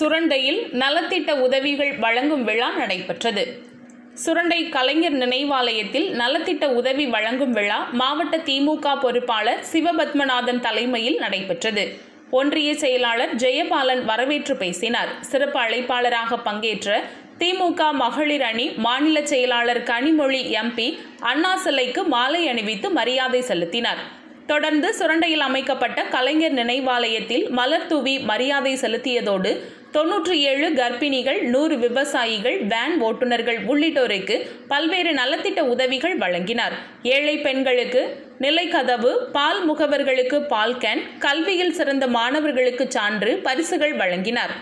சுரண்டையில் நலத்திட்ட உதவிகள் வழங்கும் விழா நடைபெற்றது சுரண்டை கலைஞர் நினைவாலயத்தில் நலத்திட்ட உதவி வழங்கும் விழா மாவட்ட திமுக பொறுப்பாளர் சிவபத்மநாதன் தலைமையில் நடைபெற்றது ஒன்றிய செயலாளர் ஜெயபாலன் வரவேற்று பேசினார் சிறப்பு அழைப்பாளராக பங்கேற்ற திமுக மகளிர் அணி மாநில செயலாளர் கனிமொழி எம்பி அண்ணா சிலைக்கு மாலை அணிவித்து மரியாதை செலுத்தினார் தொடர்ந்து சுரண்டையில் அமைக்கப்பட்ட கலைஞர் நினைவாலயத்தில் மலர் தூவி மரியாதை செலுத்தியதோடு தொன்னூற்றி ஏழு கர்ப்பிணிகள் நூறு விவசாயிகள் வேன் ஓட்டுநர்கள் உள்ளிட்டோருக்கு பல்வேறு நலத்திட்ட உதவிகள் வழங்கினார் ஏழை பெண்களுக்கு நிலைக்கதவு பால் முகவர்களுக்கு பால் கேன் கல்வியில் சிறந்த மாணவர்களுக்கு சான்று பரிசுகள் வழங்கினார்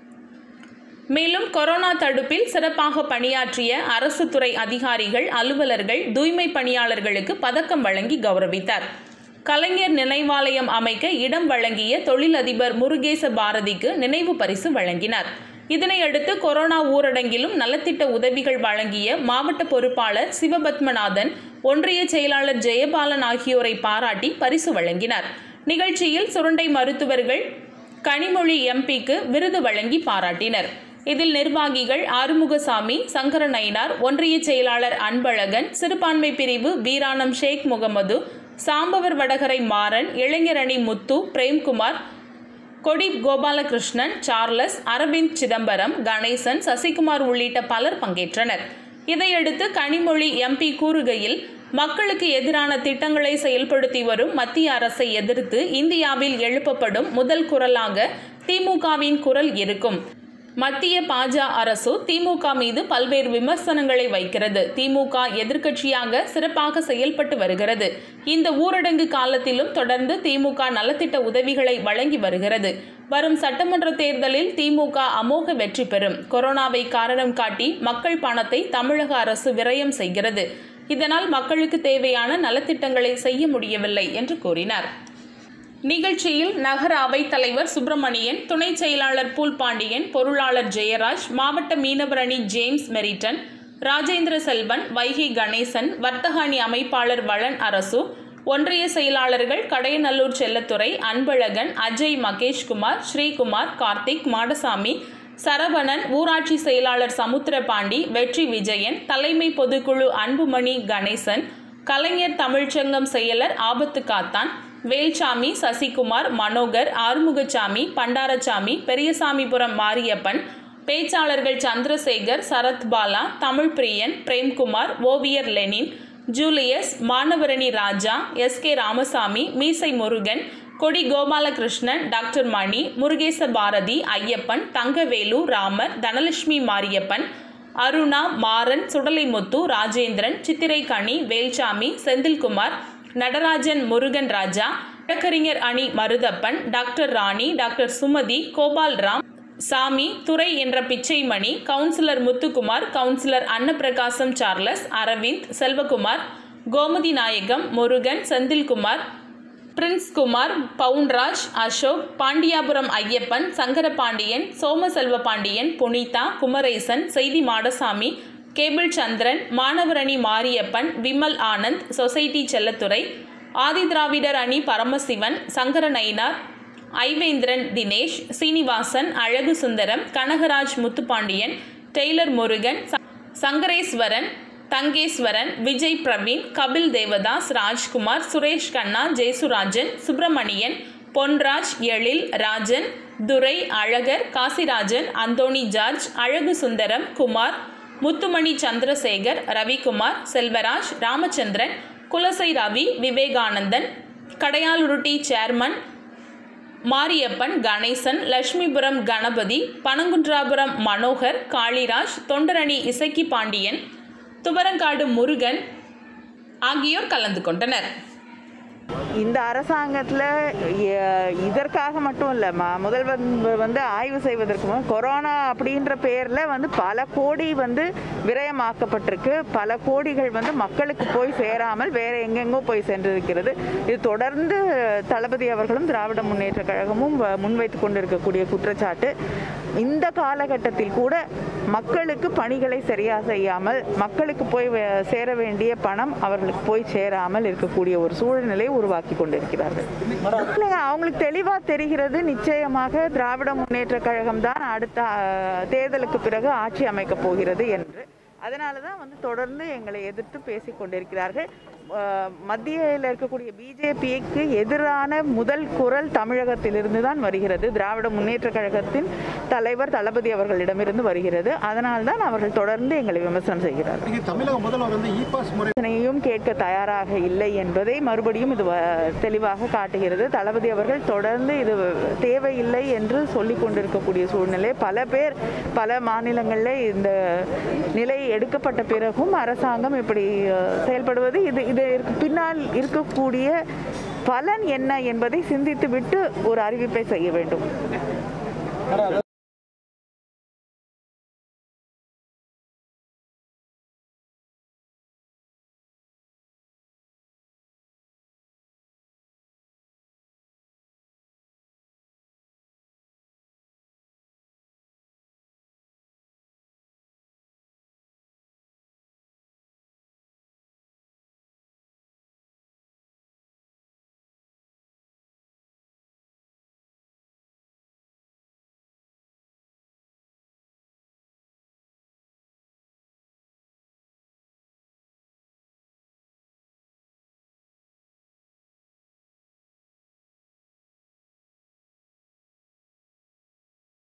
மேலும் கொரோனா தடுப்பில் சிறப்பாக பணியாற்றிய அரசு துறை அதிகாரிகள் அலுவலர்கள் தூய்மை பணியாளர்களுக்கு பதக்கம் வழங்கி கௌரவித்தார் கலைஞர் நினைவாலயம் அமைக்க இடம் வழங்கிய தொழிலதிபர் முருகேச பாரதிக்கு நினைவு பரிசு வழங்கினார் இதனையடுத்து கொரோனா ஊரடங்கிலும் நலத்திட்ட உதவிகள் வழங்கிய மாவட்ட பொறுப்பாளர் சிவபத்மநாதன் ஒன்றிய செயலாளர் ஜெயபாலன் ஆகியோரை பாராட்டி பரிசு வழங்கினார் நிகழ்ச்சியில் சுருண்டை மருத்துவர்கள் கனிமொழி எம்பிக்கு விருது வழங்கி பாராட்டினர் இதில் நிர்வாகிகள் ஆறுமுகசாமி சங்கர நயினார் ஒன்றிய செயலாளர் அன்பழகன் சிறுபான்மை பிரிவு வீராணம் ஷேக் முகமது சாம்பவர் வடகரை மாறன் இளைஞரணி முத்து பிரேம்குமார் கொடி கோபாலகிருஷ்ணன் சார்லஸ் அரவிந்த் சிதம்பரம் கணேசன் சசிகுமார் உள்ளிட்ட பலர் பங்கேற்றனர் இதையடுத்து கனிமொழி எம்பி கூறுகையில் மக்களுக்கு எதிரான திட்டங்களை செயல்படுத்தி வரும் மத்திய அரசை எதிர்த்து இந்தியாவில் எழுப்பப்படும் முதல் குரலாக திமுகவின் குரல் இருக்கும் மத்திய பாஜ அரசு திமுக மீது பல்வேறு விமர்சனங்களை வைக்கிறது திமுக எதிர்க்கட்சியாக சிறப்பாக செயல்பட்டு வருகிறது இந்த ஊரடங்கு காலத்திலும் தொடர்ந்து திமுக நலத்திட்ட உதவிகளை வழங்கி வருகிறது வரும் சட்டமன்ற தேர்தலில் திமுக அமோக வெற்றி பெறும் கொரோனாவை காரணம் காட்டி மக்கள் பணத்தை தமிழக அரசு விரயம் செய்கிறது இதனால் மக்களுக்கு தேவையான நலத்திட்டங்களை செய்ய முடியவில்லை என்று கூறினார் நிகழ்ச்சியில் நகர அவைத் தலைவர் சுப்பிரமணியன் துணை செயலாளர் பூல் பாண்டியன் பொருளாளர் ஜெயராஜ் மாவட்ட மீனவர் அணி ஜேம்ஸ் மெரிட்டன் ராஜேந்திர செல்வன் வைகை கணேசன் வர்த்தக அணி அமைப்பாளர் வளன் அரசு ஒன்றிய செயலாளர்கள் கடையநல்லூர் செல்லத்துறை அன்பழகன் அஜய் மகேஷ்குமார் ஸ்ரீகுமார் கார்த்திக் மாடசாமி சரவணன் ஊராட்சி செயலாளர் சமுத்திரபாண்டி வெற்றி விஜயன் தலைமை பொதுக்குழு அன்புமணி கணேசன் கலைஞர் தமிழ்ச்சங்கம் செயலர் ஆபத்து காத்தான் வேல்சாமி சசிகுமார் மனோகர் ஆறுமுகசாமி பண்டாரசாமி பெரியசாமிபுரம் மாரியப்பன் பேச்சாளர்கள் சந்திரசேகர் சரத்பாலா தமிழ் பிரியன் பிரேம்குமார் ஓவியர் லெனின் ஜூலியஸ் மாணவரணி ராஜா எஸ் கே ராமசாமி மீசை முருகன் கொடி கோபாலகிருஷ்ணன் டாக்டர் மணி முருகேச பாரதி ஐயப்பன் தங்கவேலு ராமர் தனலட்சுமி மாரியப்பன் அருணா மாறன் சுடலைமுத்து ராஜேந்திரன் சித்திரைக்கணி வேல்சாமி செந்தில்குமார் நடராஜன் முருகன் ராஜா வழக்கறிஞர் அணி மருதப்பன் டாக்டர் ராணி டாக்டர் சுமதி கோபால் ராம் சாமி துரை என்ற Pichaimani councillor Muthukumar councillor Annaprakasam Charles Aravind Selvakumar Gomathi Nayagam Murugan Senthilkumar பிரின்ஸ்குமார் Pounraj Ashok Pandiyapuram Ayyappan Sankarapandian சோமசெல்வ Pandian Punitha Kumaresan செய்தி மாடசாமி கேபிள் சந்திரன் மாணவரணி மாரியப்பன் விமல் ஆனந்த் சொசைட்டி செல்லத்துறை ஆதிதிராவிடர் அணி Paramasivan Sankara Nainar Aivendran Dinesh Srinivasan Azhagu Sundaram Kanagaraj Muthupandian tailor Murugan Sankareswaran Thangeswaran Vijay Praveen Kapil Devadas Rajkumar Suresh Kanna Jayasurajan Subramanian Ponraj Ezhil Rajan Durai Azhagar Kasirajan Anthony George Azhagu Sundaram Kumar Muthumani Chandrasekar Ravikumar Selvaraj Ramachandran Kulasai Ravi Vivekanandan Kadayalurutti chairman Mariyappan Ganesan Lakshmipuram Ganapathi Panankunrapuram Manohar Kaliraj தொண்டரணி இசக்கி பாண்டியன் துவரங்காடு முருகன் ஆகியோர் கலந்து கொண்டனர் இந்த அரசாங்கத்தில் இதற்காக மட்டும் இல்லை ம முதல்வர் வந்து ஆய்வு செய்வதற்கு முன் கொரோனா அப்படின்ற பேரில் வந்து பல கோடி வந்து விரயமாக்கப்பட்டிருக்கு பல கோடிகள் வந்து மக்களுக்கு போய் சேராமல் வேறு எங்கெங்கோ போய் சென்றிருக்கிறது இது தொடர்ந்து தளபதி அவர்களும் திராவிட முன்னேற்ற கழகமும் வ- முன்வைத்து கொண்டிருக்கக்கூடிய குற்றச்சாட்டு இந்த காலகட்டத்தில் கூட மக்களுக்கு பணிகளை சரியாக செய்யாமல் மக்களுக்கு போய் வே- சேர வேண்டிய பணம் அவர்களுக்கு போய் சேராமல் இருக்கக்கூடிய ஒரு சூழ்நிலையை உருவாக்கி கொண்டிருக்கிறார்கள் இல்லைங்க, அவங்களுக்கு தெளிவாக தெரிகிறது நிச்சயமாக திராவிட முன்னேற்ற கழகம் தான் அடுத்த அஹ், தேர்தலுக்கு பிறகு ஆட்சி அமைக்கப் போகிறது என்று அதனால தான் வந்து தொடர்ந்து எங்களை எதிர்த்து பேசிக் கொண்டிருக்கிறார்கள் அஹ், மத்தியில் இருக்கக்கூடிய பிஜேபிக்கு எதிரான முதல் குரல் தமிழகத்திலிருந்து தான் வருகிறது திராவிட முன்னேற்ற கழகத்தின் தலைவர் தளபதி அவர்களிடமிருந்து வருகிறது அதனால் தான் அவர்கள் தொடர்ந்து எங்களை விமர்சனம் செய்கிறார்கள் இன்னைக்கு தமிழக முதல்வர் வந்து இ பாஸ் முறை பிரச்சனையையும் கேட்க தயாராக இல்லை என்பதை மறுபடியும் இது வ- தெளிவாக காட்டுகிறது தளபதி அவர்கள் தொடர்ந்து இது தேவையில்லை என்று சொல்லிக் கொண்டிருக்கக்கூடிய சூழ்நிலை பல பேர் பல மாநிலங்களில் இந்த நிலை எடுக்கப்பட்ட பிறகும் அரசாங்கம் இப்படி அஹ், செயல்படுவது இது இது பின்னால் இருக்கக்கூடிய பலன் என்ன என்பதை சிந்தித்து விட்டு ஒரு அறிவிப்பை செய்ய வேண்டும்